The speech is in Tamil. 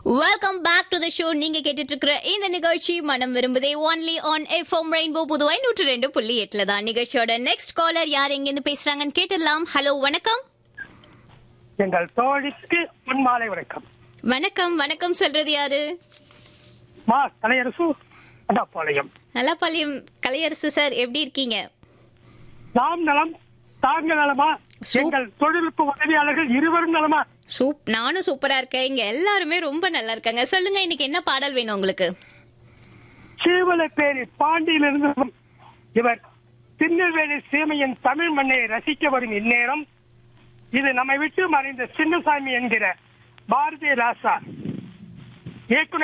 Welcome back to the show நீங்க கேட்டுட்டு இருக்கிற இந்த நிகழ்ச்சி மனம் விரும்புதே only on FM rainbow Puduvai நூற்று ரெண்டு புள்ளி எட்டுல தான் நிகழ்ச்சியோட நெக்ஸ்ட் காலர் யார் எங்க இருந்து பேசுறாங்கன்னு கேட்டுடலாம் ஹலோ வணக்கம் எங்கள் தோழிக்கு முன்மாலை வணக்கம் வணக்கம் வணக்கம் சொல்றது யாரு மா கலையரசு அடாப்பாளையம் நல்லா பாளையம் கலையரசு சார் எப்படி இருக்கீங்க நாம் நலம் தாங்க நலமா சூப். எங்கள் தொழில்நுட்ப உதவியாளர்கள் இருவரும் நலமா சூப் நானும் சூப்பரா இருக்கேன் இங்க எல்லாருமே ரொம்ப நல்லா இருக்காங்க சொல்லுங்க இன்னைக்கு என்ன பாடல் வேணும் உங்களுக்கு சீவல பேரி பாண்டியிலிருந்து வரும் இவர் திருநெல்வேலி சீமையின் தமிழ் மண்ணை ரசிக்க வரும் இந்நேரம் இது நம்மை விட்டு மறைந்த சின்னசாமி என்கிற பாரதிய ராசா இயக்குனர்